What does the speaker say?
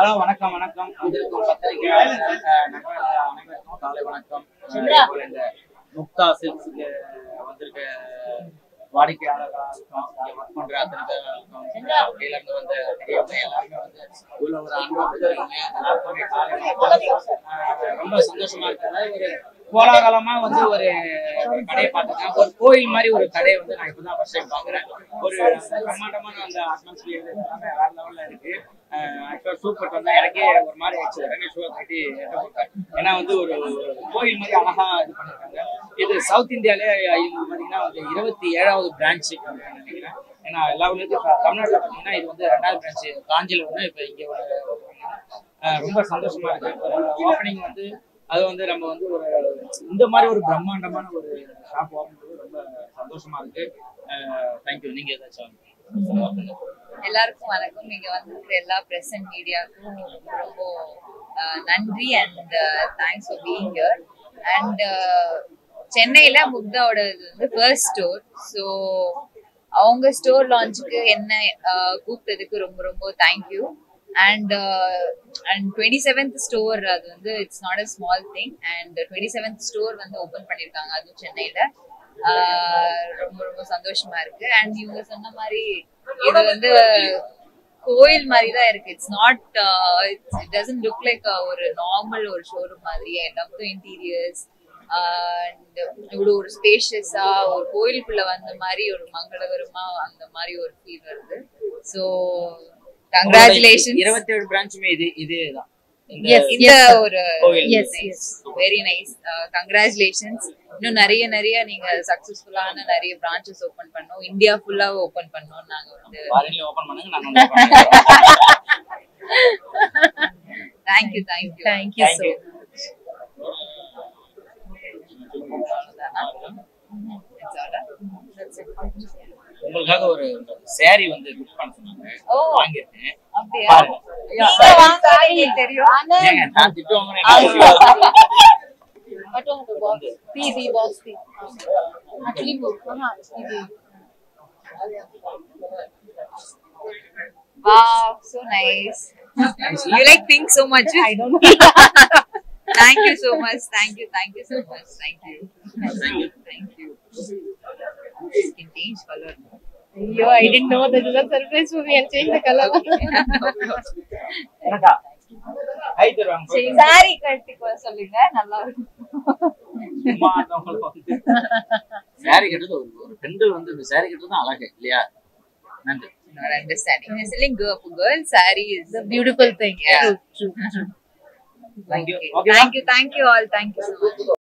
Hello வணக்கம் வணக்கம் வந்திருக்கும் பத்திரிகையாளர் அஹ், நண்பர்கள் அனைவருக்கும் காலை வணக்கம் அஹ், இதேபோல இந்த முக்தா சில்க்ஸுக்கு வந்திருக்க வாடிக்கையாளர்களுக்கும் இங்க ஒர்க் பண்ற அத்தனை பேருக்கும் வெளியில இருந்து வந்த பெரியவங்க எல்லாருமே வந்து உள்ள ஒரு அன்பா கொடுத்துருக்காங்க எல்லாருக்குமே காலை வணக்கம். அஹ், ரொம்ப சந்தோஷமா இருக்கு அதாவது ஒரு கோலாகலமா வந்து ஒரு ஒரு கடையை பார்த்துருக்கேன் ஒரு கோயில் மாதிரி ஒரு கடையை வந்து நான் இப்பதான் ஃபர்ஸ்ட் டைம் பாக்குறேன் ஒரு பிரம்மாண்டமான அந்த அட்மாஸ்பியர் எல்லாமே வேற லெவல்ல இருக்கு ஆக்சுவலா சூப்பர் வந்து எனக்கே ஒரு மாதிரி ஆச்சு உடனே ஷோ கட்டி எட்ட போட்டேன் ஏன்னா வந்து ஒரு ஒரு கோயில் மாதிரி அழகா இது பண்ணிருக்காங்க இது சவுத் இந்தியாலே இவங்க பாத்தீங்கன்னா வந்து இருபத்தி ஏழாவது பிரான்ச் நினைக்கிறேன் ஏன்னா எல்லா ஊர்லயும் தமிழ்நாட்டுல பாத்தீங்கன்னா இது வந்து ரெண்டாவது பிரான்ச் காஞ்சில ஒண்ணு இப்ப இங்க ஒரு அஹ் ரொம்ப சந்தோஷமா இருக்கு ஓப்பனிங் வந்து அது வந்து நம்ம வந்து ஒரு இந்த மாதிரி ஒரு பிரம்மாண்டமான ஒரு ஷாப் ஓப்பன் பண்ணது ரொம்ப சந்தோஷமா இருக்கு தேங்க்யூ நீங்க ஏதாச்சும் சொல்லுங்க. எல்லாருக்கும் வணக்கம் நீங்க வந்திருக்கிற எல்லா பிரஸ் அண்ட் மீடியாவுக்கும் ரொம்ப ரொம்ப அஹ், நன்றி and thanks for being here and சென்னையில முக்தாவோட இது வந்து ஃபர்ஸ்ட் ஸ்டோர் ஸோ அவங்க ஸ்டோர் லான்ச்சுக்கு என்ன அஹ், கூப்பிட்டதுக்கு ரொம்ப ரொம்ப thank you and and twenty seventh store அது வந்து it's not a small thing and twenty seventh store வந்து ஓப்பன் பண்ணியிருக்காங்க அதுவும் சென்னையில ஆஹ் ரொம்ப ரொம்ப சந்தோஷமா இருக்கு அண்ட் இவங்க சொன்ன மாதிரி இது வந்து கோயில் மாதிரி தான் இருக்கு it's not it doesn't look like ஒரு நார்மல் ஒரு ஷோரூம் மாதிரி I love the interiors and இவ்வளோ ஒரு ஸ்பேஷியஸா ஒரு கோயிலுக்குள்ள வந்த மாதிரி ஒரு மங்களகரமா அந்த மாதிரி ஒரு ஃபீல் வருது ஸோ கங்க்ராச்சுலேஷன் இருபத்தி ஏழு பிரான்ச்சுமே இது இதே தான் இந்த Yes, இந்த ஒரு கோவில். yes, yes. Very nice congratulations இன்னும் நிறைய நிறைய நீங்க சக்சஸ்ஃபுல்லான நிறைய பிரான்ச்சஸ் ஓபன் பண்ணோம் இந்தியா ஃபுல்லா ஓபன் பண்ணோம் நாங்க வந்து வாரண்டில ஓபன் பண்ணுங்க நாங்க வந்து open பண்ணிடுறோம். Thank you thank you Thank you so உங்களுக்காக ஒரு saree வந்து புக் பண்ண சொன்னாங்க ஓ. வாங்கியிருக்கேன் அப்படியா பாருங்க நீங்க வாங்காதீங்க தெரியும் ஏங்க நான் திட்டு வாங்குறேன் What was the box? PB box P. Actually, book. Uh-huh. PB. wow so nice you like pink so much I don't know. thank you so much thank you thank you so much thank you Thank you. thank you can change color Yo, I didn't know that is a surprise for me and change the color. எனக்கா கை தருவாங்க போய் sorry கட்டிக்கோ சொல்லுங்க நல்லா இருக்கும் சும்மா ஆடுறவங்களுக்கு வந்து saree கட்டுறது ஒரு ஒரு பெண்கள் வந்து இந்த saree கட்டுறது தான் அழகு இல்லையா நன்றி not understanding they're selling girl for girls saree is the beautiful thing. Yeah. True, true, true. Thank you. Okay. Okay, thank you thank you all thank you so much